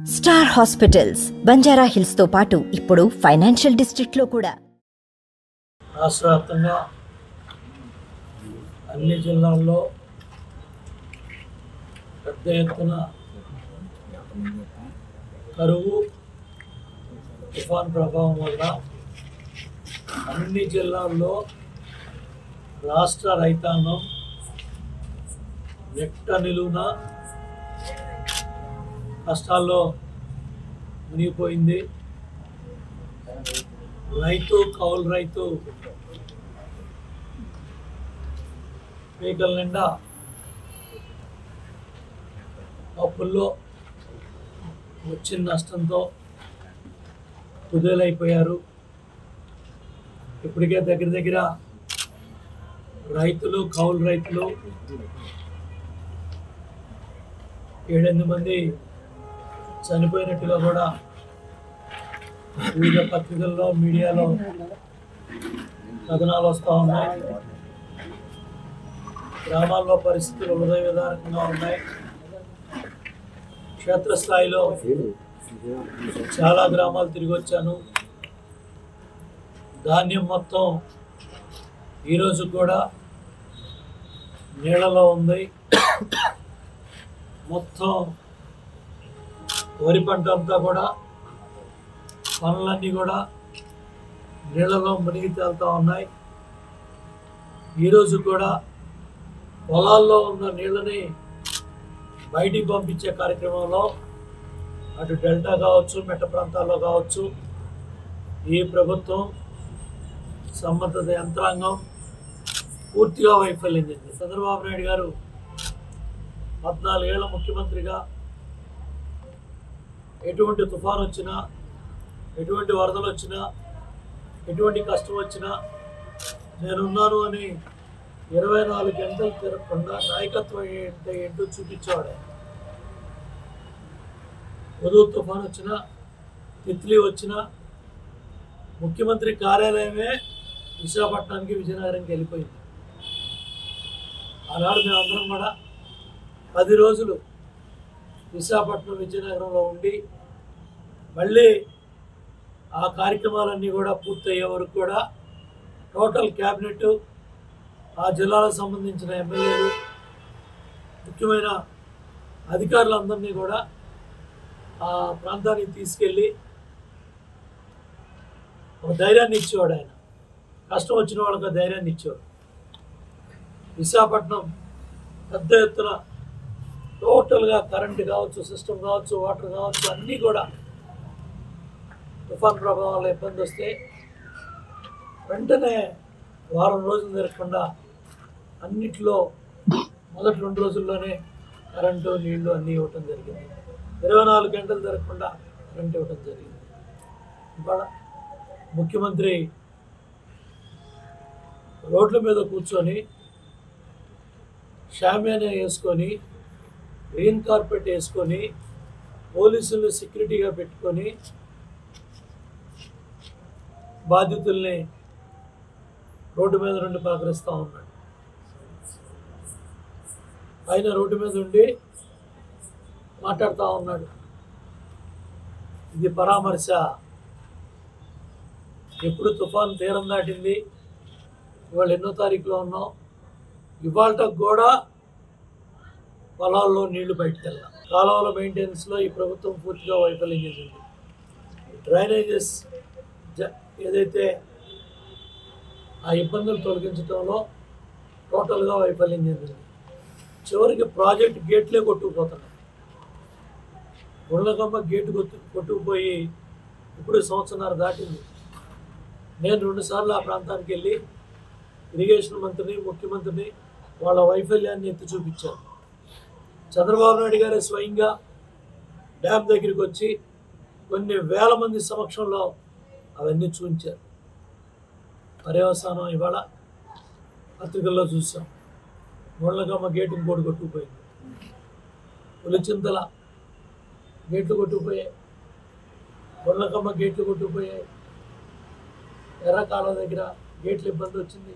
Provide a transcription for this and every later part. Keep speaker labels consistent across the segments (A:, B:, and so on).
A: Star hospitals Banjara hills తో పాటు ఇప్పుడు ఫైనాన్షియల్ డిస్ట్రిక్ట్ లో కూడా
B: రాష్ట్ర వ్యాప్తంగా అన్ని జిల్లాల్లో పెద్ద ఎత్తున కరువు తుఫాన్ ప్రభావం వల్ల అన్ని జిల్లాల్లో రాష్ట్ర రైతాంగం నెట్ట నిలువున కష్టాల్లో మునిగిపోయింది రైతు కౌలు రైతు పీకల నిండా అప్పుల్లో వచ్చిన నష్టంతో కుదేలైపోయారు ఇప్పటికే దగ్గర దగ్గర రైతులు కౌలు రైతులు ఏడెనిమిది మంది చనిపోయినట్టుగా కూడా వివిధ పత్రికల్లో మీడియాలో కథనాలు వస్తూ ఉన్నాయి గ్రామాల్లో పరిస్థితులు హృదయ విధానకంగా ఉన్నాయి క్షేత్రస్థాయిలో చాలా గ్రామాలు తిరిగి వచ్చాను ధాన్యం మొత్తం ఈరోజు కూడా నీళ్ళలో ఉంది మొత్తం వరి పంట అంతా కూడా పనులన్నీ కూడా నీళ్ళలో మునిగి తేలుతూ ఉన్నాయి ఈరోజు కూడా పొలాల్లో ఉన్న నీళ్ళని బయటికి పంపించే కార్యక్రమంలో అటు డెల్టా కావచ్చు మెట్ట ప్రాంతాల్లో కావచ్చు ఈ ప్రభుత్వం సంబంధిత యంత్రాంగం పూర్తిగా వైఫల్యం చెందింది చంద్రబాబు నాయుడు గారు పద్నాలుగేళ్ల ముఖ్యమంత్రిగా ఎటువంటి తుఫాన్ వచ్చినా ఎటువంటి వరదలు వచ్చినా ఎటువంటి కష్టం వచ్చినా నేనున్నాను అని ఇరవై నాలుగు గంటలు తిరగకుండా నాయకత్వం ఏంటో ఏంటో చూపించేవాడు ఆయన. ఉదూ తుఫాన్ వచ్చినా తిత్లీ వచ్చినా ముఖ్యమంత్రి కార్యాలయమే విశాఖపట్నానికి విజయనగరంకి వెళ్ళిపోయింది ఆనాడు మేమందరం కూడా పది రోజులు విశాఖపట్నం విజయనగరంలో ఉండి మళ్ళీ ఆ కార్యక్రమాలన్నీ కూడా పూర్తయ్యే వరకు కూడా టోటల్ క్యాబినెట్ ఆ జిల్లాలకు సంబంధించిన ఎమ్మెల్యేలు ముఖ్యమైన అధికారులందరినీ కూడా ఆ ప్రాంతానికి తీసుకెళ్ళి ఒక ధైర్యాన్ని ఇచ్చేవాడు ఆయన కష్టం వచ్చిన వాళ్ళకి ఆ ధైర్యాన్ని ఇచ్చేవాడు విశాఖపట్నం పెద్ద ఎత్తున టోటల్గా కరెంట్ కావచ్చు సిస్టమ్ కావచ్చు వాటర్ కావచ్చు అన్నీ కూడా తుఫాన్ ప్రభావం వల్ల ఇబ్బంది వస్తే వెంటనే వారం రోజులు జరగకుండా అన్నిట్లో మొదటి రెండు రోజుల్లోనే కరెంటు నీళ్లు అన్నీ ఇవ్వటం జరిగింది ఇరవై నాలుగు గంటలు జరగకుండా కరెంట్ ఇవ్వటం జరిగింది ఇవాళ ముఖ్యమంత్రి రోడ్ల మీద కూర్చొని షామియానా వేసుకొని గ్రీన్ కార్పెట్ వేసుకొని పోలీసులను సెక్యూరిటీగా పెట్టుకొని బాధితుల్ని రోడ్డు మీద నుండి పలకరిస్తూ ఉన్నాడు ఆయన రోడ్డు మీద ఉండి మాట్లాడుతూ ఉన్నాడు ఇది పరామర్శ ఎప్పుడు తుఫాన్ తీరం దాటింది ఇవాళ ఎన్నో తారీఖులో ఉన్నాం ఇవాళ కూడా పొలాల్లో నీళ్లు బయటకు వెళ్ళాం కాలువల మెయింటెనెన్స్లో ఈ ప్రభుత్వం పూర్తిగా వైఫల్యం చెందింది డ్రైనేజెస్ జ- ఏదైతే ఆ ఇబ్బందులు తొలగించడంలో టోటల్గా వైఫల్యం చెందింది చివరికి ప్రాజెక్ట్ గేట్లే కొట్టుకుపోతున్నాయి గుళ్ళకమ్మ గేటు కొట్టు కొట్టుకుపోయి ఇప్పుడు సంవత్సరాలు దాటింది నేను రెండుసార్లు ఆ ప్రాంతానికి వెళ్ళి ఇరిగేషన్ మంత్రిని ముఖ్యమంత్రిని వాళ్ళ వైఫల్యాన్ని ఎత్తి చూపించారు చంద్రబాబు నాయుడు గారే స్వయంగా డ్యామ్ దగ్గరికి వచ్చి కొన్ని వేల మంది సమక్షంలో అవన్నీ చూపించారు పర్యవసానం ఇవాళ పత్రికల్లో చూసాం ముళ్ళకమ్మ గేటు ఇంకోటి కొట్టుకుపోయింది పులిచింతల గేట్లు కొట్టుకుపోయాయి ముళ్ళకమ్మ గేట్లు కొట్టుకుపోయాయి ఎర్రకాలం దగ్గర గేట్ల ఇబ్బంది వచ్చింది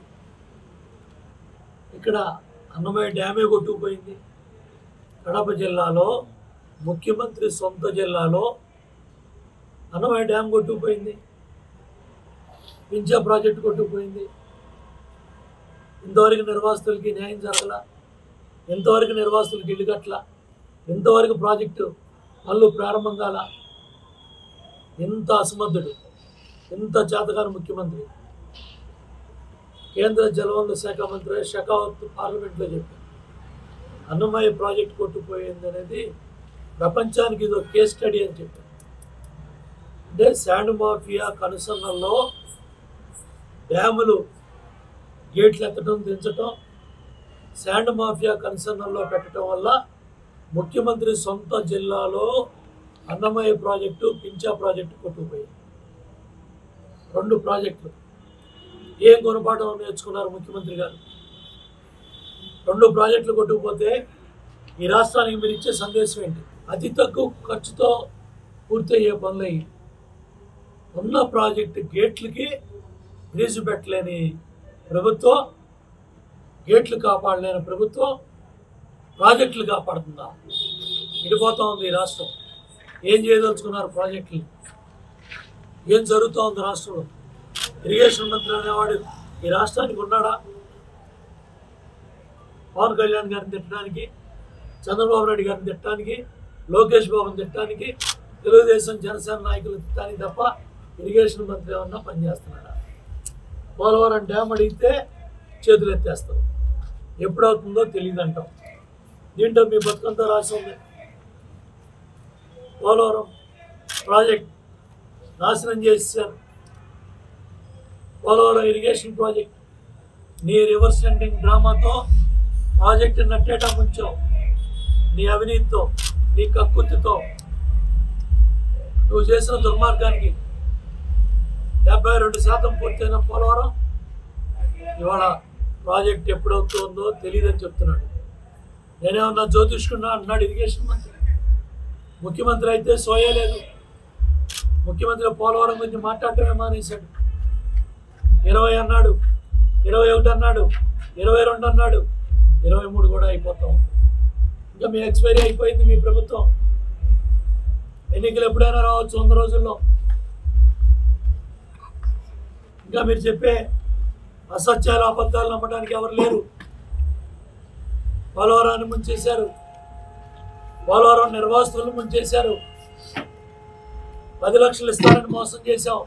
B: ఇక్కడ అన్నమయ్య డ్యామే కొట్టుకుపోయింది కడప జిల్లాలో ముఖ్యమంత్రి సొంత జిల్లాలో అన్నమయ్య డ్యామ్ కొట్టుకుపోయింది పింఛా ప్రాజెక్టు కొట్టుకుపోయింది ఇంతవరకు నిర్వాసితులకి న్యాయం జరగల ఎంతవరకు నిర్వాసితులకి ఇల్లు కట్టల ఎంతవరకు ప్రాజెక్టు పనులు ప్రారంభం కాల ఎంత అసమర్థుడు ఎంత చేతగాని ముఖ్యమంత్రి కేంద్ర జలవనరుల శాఖ మంత్రి షెకావత్ పార్లమెంట్లో చెప్పారు అన్నమయ్య ప్రాజెక్ట్ కొట్టుకుపోయింది అనేది ప్రపంచానికి ఇది ఒక కేస్ స్టడీ అని చెప్పారు అంటే శాండ్ మాఫియా కనుసన్నల్లో డ్యాములు గేట్లు ఎత్తడం దించటం శాండ్ మాఫియా కన్సర్నల్లో పెట్టడం వల్ల ముఖ్యమంత్రి సొంత జిల్లాలో అన్నమయ్య ప్రాజెక్టు పించా ప్రాజెక్టు కొట్టుకుపోయాయి రెండు ప్రాజెక్టులు ఏం గుణపాఠం నేర్చుకున్నారు ముఖ్యమంత్రి గారు రెండు ప్రాజెక్టులు కొట్టుకుపోతే ఈ రాష్ట్రానికి మీరు ఇచ్చే సందేశం ఏంటి అతి తక్కువ ఖర్చుతో పూర్తయ్యే పనులయ్యి ఉన్న ప్రాజెక్టు గేట్లకి గ్రీజు పెట్టలేని ప్రభుత్వం గేట్లు కాపాడలేని ప్రభుత్వం ప్రాజెక్టులు కాపాడుతుందా ఇడిపోతా ఉంది ఈ రాష్ట్రం ఏం చేయదలుచుకున్నారు ప్రాజెక్టులు ఏం జరుగుతూ ఉంది రాష్ట్రంలో ఇరిగేషన్ మంత్రి అనేవాడు ఈ రాష్ట్రానికి ఉన్నాడా పవన్ కళ్యాణ్ గారిని తిట్టడానికి చంద్రబాబు నాయుడు గారిని తిట్టడానికి లోకేష్ బాబుని తిట్టడానికి తెలుగుదేశం జనసేన నాయకులు తిట్టడానికి తప్ప ఇరిగేషన్ మంత్రి ఏమన్నా పనిచేస్తున్నాడా పోలవరం డ్యామ్ అడిగితే చేతులు ఎత్తేస్తాం ఎప్పుడవుతుందో తెలియదు అంటాం దీంట్లో మీ బతుకంతా రాసి ఉంది పోలవరం ప్రాజెక్ట్ నాశనం చేశారు పోలవరం ఇరిగేషన్ ప్రాజెక్ట్ నీ రివర్స్ ఎండింగ్ డ్రామాతో ప్రాజెక్ట్ నట్టేట ముంచావు నీ అవినీతితో నీ కక్కుర్తితో నువ్వు చేసిన దుర్మార్గానికి డెబ్బై రెండు శాతం పూర్తయిన పోలవరం ఇవాళ ప్రాజెక్ట్ ఎప్పుడవుతుందో తెలియదని చెప్తున్నాడు నేనేమన్నా జ్యోతిష్కున్నా అన్నాడు ఇరిగేషన్ మంత్రి ముఖ్యమంత్రి అయితే సోయలేదు ముఖ్యమంత్రి పోలవరం గురించి మాట్లాడటమే మానేశాడు ఇరవై అన్నాడు ఇరవై ఒకటి అన్నాడు ఇరవై రెండు అన్నాడు ఇరవై మూడు కూడా అయిపోతాం ఇంకా మీ ఎక్స్పైరీ అయిపోయింది మీ ప్రభుత్వం ఎన్నికలు ఎప్పుడైనా రావచ్చు వంద రోజుల్లో ఇంకా మీరు చెప్పే అసత్యాలు అబద్ధాలు నమ్మడానికి ఎవరు లేరు పోలవరాన్ని ముంచేశారు పోలవరం నిర్వాసితులను ముంచేశారు పది లక్షలు ఇస్తారని మోసం చేశాం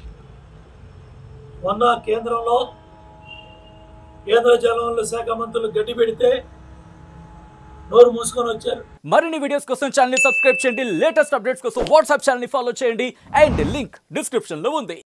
B: మొన్న కేంద్రంలో కేంద్ర జలవనరుల శాఖ మంత్రులు గట్టి పెడితే నోరు మూసుకొని వచ్చారు
C: మరిన్ని వీడియోస్ కోసం ఛానల్ ని సబ్స్క్రైబ్ చేయండి లేటెస్ట్ అప్డేట్స్ కోసం వాట్సాప్ ఛానల్ ని ఫాలో చేయండి అండ్ లింక్ డిస్క్రిప్షన్ లో ఉంది